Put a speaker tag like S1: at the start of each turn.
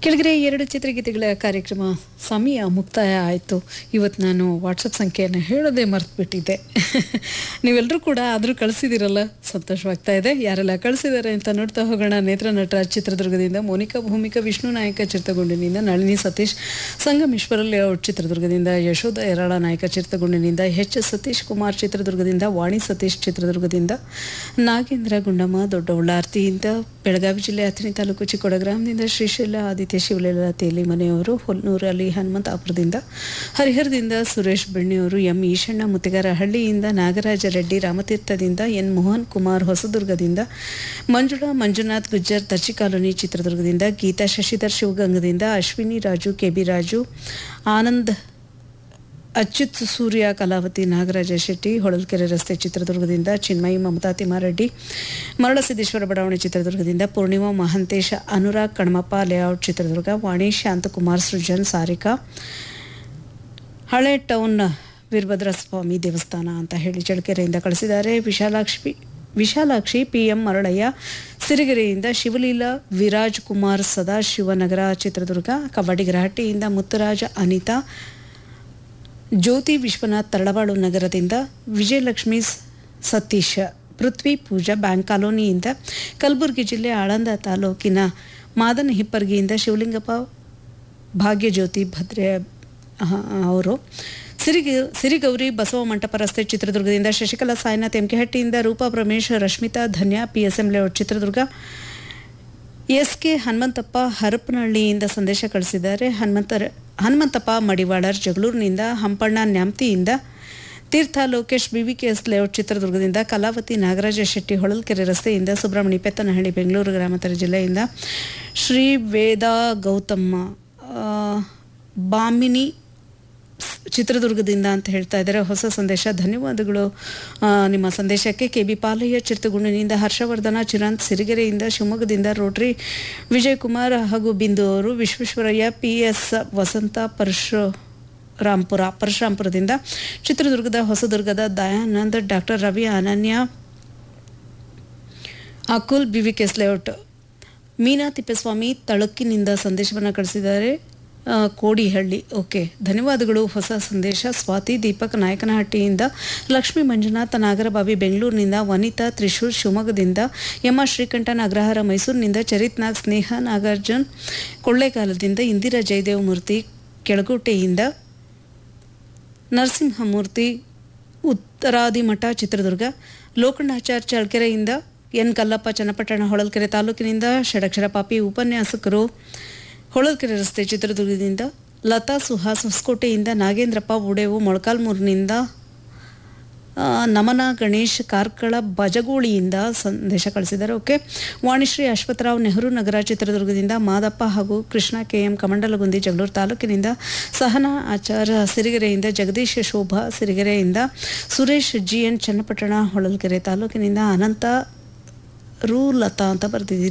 S1: ಕೆಳಗಡೆ ಎರಡು ಚಿತ್ರಗೀತೆಗಳ ಕಾರ್ಯಕ್ರಮ ಸಮಯ ಮುಕ್ತಾಯ ಆಯಿತು ಇವತ್ತು ನಾನು ವಾಟ್ಸಪ್ ಸಂಖ್ಯೆಯನ್ನು ಹೇಳೋದೇ ಮರ್ತುಬಿಟ್ಟಿದ್ದೆ ನೀವೆಲ್ಲರೂ ಕೂಡ ಆದರೂ ಕಳಿಸಿದಿರಲ್ಲ ಸಂತೋಷವಾಗ್ತಾ ಇದೆ ಯಾರೆಲ್ಲ ಕಳಿಸಿದ್ದಾರೆ ಅಂತ ನೋಡ್ತಾ ಹೋಗೋಣ ನೇತ್ರ ನಟರಾಜ್ ಚಿತ್ರದುರ್ಗದಿಂದ ಮೋನಿಕಾ ಭೂಮಿಕಾ ವಿಷ್ಣು ನಾಯಕ ಚಿತ್ರಗುಂಡಿನಿಂದ ನಳಿನಿ ಸತೀಶ್ ಸಂಗಮೇಶ್ವರ ಲೇಔಟ್ ಚಿತ್ರದುರ್ಗದಿಂದ ಯಶೋಧ ಯರಾಳ ನಾಯಕ ಚಿತ್ರಗುಂಡಿನಿಂದ ಎಚ್ ಸತೀಶ್ ಕುಮಾರ್ ಚಿತ್ರದುರ್ಗದಿಂದ ವಾಣಿ ಸತೀಶ್ ಚಿತ್ರದುರ್ಗದಿಂದ ನಾಗೇಂದ್ರ ಗುಂಡಮ್ಮ ದೊಡ್ಡ ಉಳ್ಳಾರ್ತಿಯಿಂದ ಬೆಳಗಾವಿ ಜಿಲ್ಲೆ ಅಥಣಿ ತಾಲೂಕು ಚಿಕ್ಕೋಡ ಗ್ರಾಮದಿಂದ ಶ್ರೀಶೈಲ ಆದಿತ್ಯ ಶಿವಲೀಲ ತೇಲಿ ಮನೆಯವರು ಹೊಲ್ನೂರು ಅಲ್ಲಿ ಹನುಮಂತಾಪುರದಿಂದ ಹರಿಹರದಿಂದ ಸುರೇಶ್ ಬೆಣ್ಣಿಯವರು ಎಂ ಈಶಣ್ಣ ಮುತ್ತಿಗಾರಹಳ್ಳಿಯಿಂದ ನಾಗರಾಜ ರೆಡ್ಡಿ ರಾಮತೀರ್ಥದಿಂದ ಎನ್ ಮೋಹನ್ ಕುಮಾರ್ ಹೊಸದುರ್ಗದಿಂದ ಮಂಜುಳಾ ಮಂಜುನಾಥ್ ಗುಜ್ಜರ್ ದರ್ಶಿ ಕಾಲೋನಿ ಚಿತ್ರದುರ್ಗದಿಂದ ಗೀತಾ ಶಶಿಧರ್ ಶಿವಗಂಗದಿಂದ ಅಶ್ವಿನಿ ರಾಜು ಕೆ ಬಿ ರಾಜು ಆನಂದ್ ಅಚ್ಯುತ್ ಸೂರ್ಯ ಕಲಾವತಿ ನಾಗರಾಜ ಶೆಟ್ಟಿ ಹೊಳಲ್ಕೆರೆ ರಸ್ತೆ ಚಿತ್ರದುರ್ಗದಿಂದ ಚಿನ್ಮಯಿ ಮಮತಾ ತಿಮ್ಮಾರೆಡ್ಡಿ ಮರಳಸಿದ್ದೇಶ್ವರ ಬಡಾವಣೆ ಚಿತ್ರದುರ್ಗದಿಂದ ಪೂರ್ಣಿಮಾ ಮಹಂತೇಶ ಅನುರಾಗ್ ಕಣ್ಮಪ್ಪ ಲೇಔಟ್ ಚಿತ್ರದುರ್ಗ ವಾಣಿ ಶಾಂತಕುಮಾರ್ ಸೃಜನ್ ಸಾರಿಕಾ ಹಳೆ ಟೌನ್ ವೀರಭದ್ರ ಸ್ವಾಮಿ ದೇವಸ್ಥಾನ ಅಂತ ಹೇಳಿ ಚಳ್ಳಕೆರೆಯಿಂದ ಕಳಿಸಿದ್ದಾರೆ ವಿಶಾಲಾಕ್ಷಿ ವಿಶಾಲಾಕ್ಷಿ ಪಿ ಎಂ ಮರಳಯ್ಯ ಸಿರಿಗೆರೆಯಿಂದ ಶಿವಲೀಲಾ ವಿರಾಜ್ ಕುಮಾರ್ ಸದಾಶಿವನಗರ ಚಿತ್ರದುರ್ಗ ಕಬಡ್ಡಿಗರಹಟ್ಟಿಯಿಂದ ಮುತ್ತುರಾಜ ಅನಿತಾ ಜ್ಯೋತಿ ವಿಶ್ವನಾಥ್ ತರಳಬಾಳು ನಗರದಿಂದ ವಿಜಯಲಕ್ಷ್ಮಿ ಸ್- ಸತೀಶ್ ಪೃಥ್ವಿ ಪೂಜಾ ಬ್ಯಾಂಕ್ ಕಾಲೋನಿಯಿಂದ ಕಲಬುರಗಿ ಜಿಲ್ಲೆ ಆಳಂದ ತಾಲೂಕಿನ ಮಾದನ ಹಿಪ್ಪರ್ಗಿಯಿಂದ ಶಿವಲಿಂಗಪ್ಪ ಭಾಗ್ಯಜ್ಯೋತಿ ಭದ್ರೆ ಅಹ- ಅವರು ಸಿರಿಗ ಸಿರಿಗೌರಿ ಬಸವ ಮಂಟಪ ರಸ್ತೆ ಚಿತ್ರದುರ್ಗದಿಂದ ಶಶಿಕಲಾ ಸಾಯಿನಾಥ್ ಎಂಕೆಹಟ್ಟಿಯಿಂದ Roopa Pramesh Rashmitha Dhanya P S M layout Chitradurga S K Hanumanthappa ಹರಪನಹಳ್ಳಿಯಿಂದ ಸಂದೇಶ ಕಳಿಸಿದ್ದಾರೆ ಹನುಮಂತ ಹನುಮಂತಪ್ಪ ಮಡಿವಾಳರ್ ಜಗಳೂರಿನಿಂದ ಹಂಪಣ್ಣ ನ್ಯಾಮ್ತಿಯಿಂದ ತೀರ್ಥ ಲೋಕೇಶ್ ಬಿವಿಕೆಎಸ್ ಲೇಔಟ್ ಚಿತ್ರದುರ್ಗದಿಂದ ಕಲಾವತಿ ನಾಗರಾಜ ಶೆಟ್ಟಿ ಹೊಳಲ್ಕೆರೆ ರಸ್ತೆಯಿಂದ ಸುಬ್ರಹ್ಮಣ್ಯ ಪೆತ್ತನಹಳ್ಳಿ ಬೆಂಗಳೂರು ಗ್ರಾಮಾಂತರ ಜಿಲ್ಲೆಯಿಂದ ಶ್ರೀ ವೇದ ಗೌತಮ್ಮ ಆ, ಬಾಮಿನಿ ಚಿತ್ರದುರ್ಗದಿಂದ ಅಂತ ಹೇಳ್ತಾ ಇದ್ದಾರೆ ಹೊಸ ಸಂದೇಶ ಧನ್ಯವಾದಗಳು ಆ, ನಿಮ್ಮ ಸಂದೇಶಕ್ಕೆ ಕೆ ಬಿ ಪಾಲಯ್ಯ ಚಿತ್ರಗುಂಡಿನಿಂದ ಹರ್ಷವರ್ಧನ ಚಿರಾಂತ್ ಸಿರಿಗೆರೆಯಿಂದ ಶಿವಮೊಗ್ಗದಿಂದ ರೋಟ್ರಿ ವಿಜಯಕುಮಾರ್ ಹಾಗೂ ಬಿಂದು ಅವರು Visvesvaraya P S Vasantha Parashurampura ಪರಶುರಾಂಪುರದಿಂದ ಚಿತ್ರದುರ್ಗದ ಹೊಸದುರ್ಗದ Dayanand doctor Ravi Ananya Akul B V K S layout Meena Thippeswamy ತಳಕಿನಿಂದ ಸಂದೇಶವನ್ನು ಕಳಿಸಿದ್ದಾರೆ ಆ, ಕೋಡಿಹಳ್ಳಿ ಓಕೆ ಧನ್ಯವಾದಗಳು ಹೊಸ ಸಂದೇಶ ಸ್ವಾತಿ ದೀಪಕ್ ನಾಯಕನಹಟ್ಟಿಯಿಂದ ಲಕ್ಷ್ಮೀ ಮಂಜುನಾಥ ನಾಗರಬಾವಿ ಬೆಂಗಳೂರಿನಿಂದ ವನಿತಾ ತ್ರಿಶೂರ್ ಶಿವಮೊಗ್ಗದಿಂದ ಎಂ ಆರ್ ಶ್ರೀಕಂಠ ನಾಗರಹಾರ ಮೈಸೂರಿನಿಂದ ಚರಿತ್ ನಾಗ್ ಸ್ನೇಹ ನಾಗಾರ್ಜುನ್ ಕೊಳ್ಳೇಗಾಲದಿಂದ ಇಂದಿರಾ ಜಯದೇವ ಮೂರ್ತಿ ಕೆಳಗೋಟೆಯಿಂದ ನರಸಿಂಹಮೂರ್ತಿ ಉತ್ತರಾದಿಮಠ ಚಿತ್ರದುರ್ಗ ಲೋಕಣ್ಣಾಚಾರ್ ಚಳ್ಕೆರೆಯಿಂದ ಎನ್ ಕಲ್ಲಪ್ಪ ಚನ್ನಪಟ್ಟಣ ಹೊಳಲ್ಕೆರೆ ತಾಲೂಕಿನಿಂದ ಷಡಕ್ಷರ ಪಾಪಿ ಉಪನ್ಯಾಸಕರು ಹೊಳಲ್ಕೆರೆ ರಸ್ತೆ ಚಿತ್ರದುರ್ಗದಿಂದ ಲತಾ ಸುಹಾಸ್ ಹೊಸಕೋಟೆಯಿಂದ ನಾಗೇಂದ್ರಪ್ಪ ಉಡೇವು ಮೊಳಕಾಲ್ಮೂರಿನಿಂದ ಆ, ನಮನ ಗಣೇಶ್ ಕಾರ್ಕಳ ಬಜಗೋಳಿಯಿಂದ ಸಂದೇಶ ಕಳಿಸಿದ್ದಾರೆ ಓಕೆ ವಾಣಿಶ್ರೀ ಅಶ್ವತ್ಥರಾವ್ ನೆಹರು ನಗರ ಚಿತ್ರದುರ್ಗದಿಂದ ಮಾದಪ್ಪ ಹಾಗೂ ಕೃಷ್ಣ ಕೆ ಎಂ ಕಮಂಡಲಗುಂದಿ ಜಗಳೂರು ತಾಲೂಕಿನಿಂದ ಸಹನಾ ಆಚಾರ ಸಿರಿಗೆರೆಯಿಂದ ಜಗದೀಶ್ ಶೋಭಾ ಸಿರಿಗೆರೆಯಿಂದ ಸುರೇಶ್ ಜಿ ಎನ್ ಚನ್ನಪಟ್ಟಣ ಹೊಳಲ್ಕೆರೆ ತಾಲೂಕಿನಿಂದ ಅನಂತ ರೂ ಲತಾ ಅಂತ ಬರ್ತಿದ್ದೀನಿ